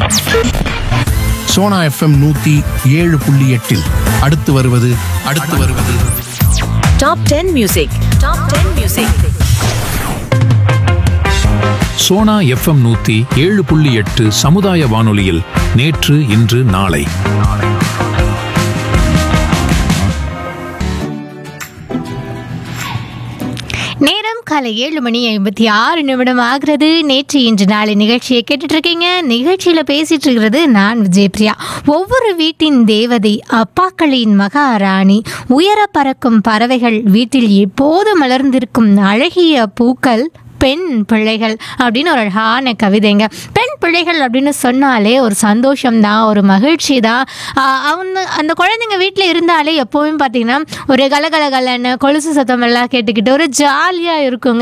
Sona FM நூத்தி ஏழு புள்ளி எட்டில் அடுத்து வருவது அடுத்து வருவது top ten music top ten music Sona FM நூத்தி ஏழு புள்ளி எட்டு சமுதாய வானொலியில் நேற்று இன்று நாளை நேரம் காலை ஏழு மணி ஐம்பத்தி ஆறு நிமிடம் ஆகிறது நேற்று இன்று நாளை நிகழ்ச்சியை கேட்டுட்டு இருக்கீங்க நிகழ்ச்சியில பேசிட்டு இருக்கிறது நான் விஜயபிரியா ஒவ்வொரு வீட்டின் தேவதை அப்பாக்களின் மகாராணி உயர பறக்கும் பறவைகள் வீட்டில் எப்போது மலர்ந்திருக்கும் அழகிய பூக்கள் பெண் பிள்ளைகள் அப்படின்னு ஒரு அழகான கவிதைங்க பெண் பிள்ளைகள் அப்படின்னு சொன்னாலே ஒரு சந்தோஷம்தான் ஒரு மகிழ்ச்சி தான் அவங்க அந்த குழந்தைங்க வீட்டில் இருந்தாலே எப்போவுமே பார்த்தீங்கன்னா ஒரு கலகலகலன்னு கொலுசு சத்தம் எல்லாம் கேட்டுக்கிட்டு ஒரு ஜாலியாக இருக்குங்க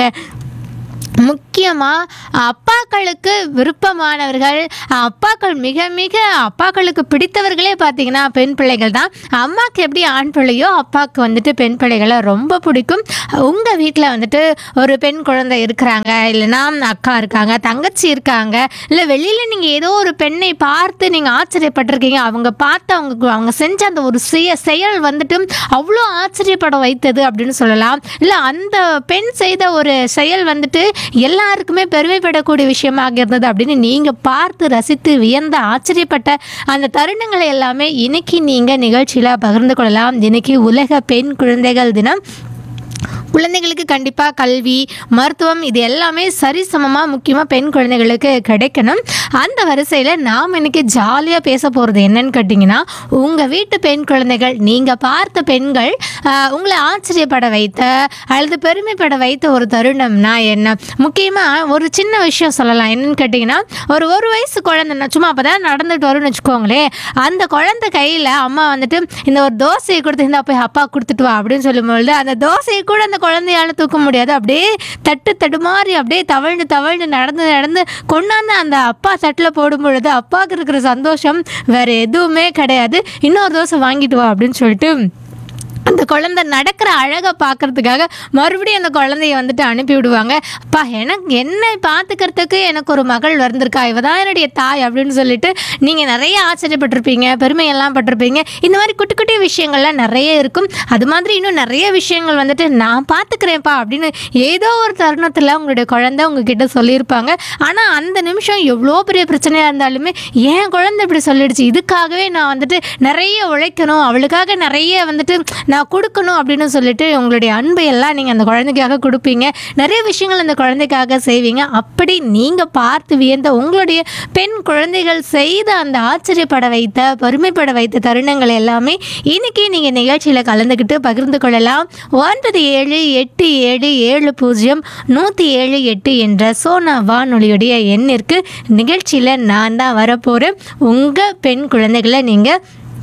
முக்கியமாக அப்பாக்களுக்கு விருப்பமானவர்கள் அப்பாக்கள் மிக மிக அப்பாக்களுக்கு பிடித்தவர்களே பார்த்தீங்கன்னா பெண் பிள்ளைகள் தான் அம்மாவுக்கு எப்படி ஆண் பிள்ளையோ அப்பாவுக்கு வந்துட்டு பெண் பிள்ளைகளை ரொம்ப பிடிக்கும் உங்கள் வீட்டில் வந்துட்டு ஒரு பெண் குழந்தை இருக்கிறாங்க இல்லைன்னா அக்கா இருக்காங்க தங்கச்சி இருக்காங்க இல்லை வெளியில் நீங்கள் ஏதோ ஒரு பெண்ணை பார்த்து நீங்கள் ஆச்சரியப்பட்டிருக்கீங்க அவங்க பார்த்து அவங்க அவங்க செஞ்ச அந்த ஒரு சுய செயல் வந்துட்டு அவ்வளோ ஆச்சரியப்பட வைத்தது அப்படின்னு சொல்லலாம் இல்லை அந்த பெண் செய்த ஒரு செயல் வந்துட்டு எல்லாருக்குமே பெருமைப்படக்கூடிய விஷயமாக இருந்தது அப்படின்னு நீங்கள் பார்த்து ரசித்து வியந்த ஆச்சரியப்பட்ட அந்த தருணங்களை எல்லாமே இன்னைக்கு நீங்கள் நிகழ்ச்சியில் பகிர்ந்து கொள்ளலாம் இன்னைக்கு உலக பெண் குழந்தைகள் தினம் குழந்தைகளுக்கு கண்டிப்பாக கல்வி மருத்துவம் இது எல்லாமே சரிசமமாக முக்கியமாக பெண் குழந்தைகளுக்கு கிடைக்கணும் அந்த வரிசையில் நாம் இன்னைக்கு ஜாலியாக பேச போகிறது என்னன்னு கேட்டிங்கன்னா உங்கள் வீட்டு பெண் குழந்தைகள் நீங்கள் பார்த்த பெண்கள் ஆஹ், உங்களை ஆச்சரியப்பட வைத்த அல்லது பெருமைப்பட வைத்த ஒரு தருணம்னா என்ன முக்கியமாக ஒரு சின்ன விஷயம் சொல்லலாம் என்னன்னு கேட்டிங்கன்னா ஒரு ஒரு வயசு குழந்தைன்னா சும்மா அப்போ தான் நடந்துட்டு வரும்னு வச்சுக்கோங்களேன் அந்த குழந்தை கையில் அம்மா வந்துட்டு இந்த ஒரு தோசையை கொடுத்து இந்த போய் அப்பா கொடுத்துட்டு வா அப்படின்னு சொல்லும்பொழுது அந்த தோசையை கூட அந்த குழந்தையால தூக்க முடியாது அப்படியே தட்டு தடுமாறி அப்படியே தவழ்ந்து தவழ்ந்து நடந்து நடந்து கொண்டாந்து அந்த அப்பா தட்டில் போடும் பொழுது அப்பாவுக்கு இருக்கிற சந்தோஷம் வேற எதுவுமே கிடையாது இன்னொரு தோசை வாங்கிட்டு வா அப்படின்னு சொல்லிட்டு அந்த குழந்தை நடக்கிற அழகை பார்க்கறதுக்காக மறுபடியும் அந்த குழந்தைய வந்துட்டு அனுப்பி விடுவாங்க அப்பா எனக்கு என்னை பார்த்துக்கிறதுக்கு எனக்கு ஒரு மகள் வந்திருக்கா இவ தான் என்னுடைய தாய் அப்படின்னு சொல்லிட்டு நீங்கள் நிறைய ஆச்சரியப்பட்டிருப்பீங்க பெருமையெல்லாம் பட்டிருப்பீங்க இந்த மாதிரி குட்டி குட்டி விஷயங்கள்லாம் நிறைய இருக்கும் அது மாதிரி இன்னும் நிறைய விஷயங்கள் வந்துட்டு நான் பார்த்துக்கிறேன்ப்பா அப்படின்னு ஏதோ ஒரு தருணத்தில் உங்களுடைய குழந்தை உங்ககிட்ட சொல்லியிருப்பாங்க ஆனால் அந்த நிமிஷம் எவ்வளோ பெரிய பிரச்சனையாக இருந்தாலுமே என் குழந்தை இப்படி சொல்லிடுச்சு இதுக்காகவே நான் வந்துட்டு நிறைய உழைக்கணும் அவளுக்காக நிறைய வந்துட்டு நான் கொடுக்கணும் அப்படின்னு சொல்லிட்டு உங்களுடைய அன்பை எல்லாம் நீங்கள் அந்த குழந்தைக்காக கொடுப்பீங்க நிறைய விஷயங்கள் அந்த குழந்தைக்காக செய்வீங்க அப்படி நீங்கள் பார்த்து வியந்த உங்களுடைய பெண் குழந்தைகள் செய்த அந்த ஆச்சரியப்பட வைத்த பெருமைப்பட வைத்த தருணங்கள் எல்லாமே இன்னைக்கு நீங்கள் நிகழ்ச்சியில் கலந்துக்கிட்டு பகிர்ந்து கொள்ளலாம் ஒன்பது ஏழு எட்டு ஏழு ஏழு பூஜ்ஜியம் நூற்றி ஏழு எட்டு என்ற சோனா வானொலியுடைய எண்ணிற்கு நிகழ்ச்சியில் நான் தான் வரப்போகிறேன் உங்கள் பெண் குழந்தைகளை நீங்கள்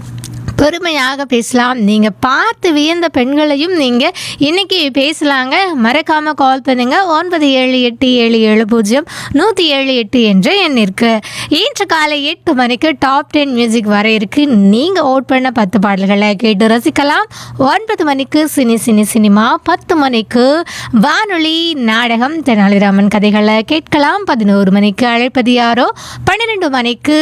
பெருமையாக பேசலாம் நீங்கள் பார்த்து வியந்த பெண்களையும் நீங்கள் இன்னைக்கு பேசலாங்க மறக்காமல் கால் பண்ணுங்க ஒன்பது ஏழு எட்டு ஏழு ஏழு பூஜ்ஜியம் நூற்றி ஏழு எட்டு என்ற எண்ணிற்கு இன்று காலை எட்டு மணிக்கு டாப் டென் மியூசிக் வர இருக்கு நீங்கள் ஓட் பண்ண பத்து பாடல்களை கேட்டு ரசிக்கலாம் ஒன்பது மணிக்கு சினி சினி சினிமா பத்து மணிக்கு வானொலி நாடகம் தெனாலிராமன் கதைகளை கேட்கலாம் பதினோரு மணிக்கு அழைப்பது யாரோ பன்னிரெண்டு மணிக்கு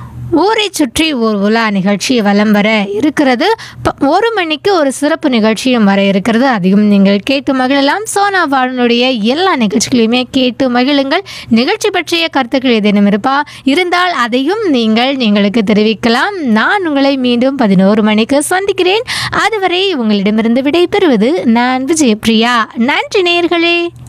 ஊரை சுற்றி ஒரு உலா நிகழ்ச்சி வலம் வர இருக்கிறது ப- ஒரு மணிக்கு ஒரு சிறப்பு நிகழ்ச்சியும் வர இருக்கிறது அதையும் நீங்கள் கேட்டு மகிழலாம் சோனா வாழனுடைய எல்லா நிகழ்ச்சிகளையுமே கேட்டு மகிழுங்கள் நிகழ்ச்சி பற்றிய கருத்துக்கள் ஏதேனும் இருப்பா இருந்தால் அதையும் நீங்கள் எங்களுக்கு தெரிவிக்கலாம் நான் உங்களை மீண்டும் பதினோரு மணிக்கு சந்திக்கிறேன் அதுவரை உங்களிடமிருந்து விடை பெறுவது நான் விஜயபிரியா நன்றி நேயர்களே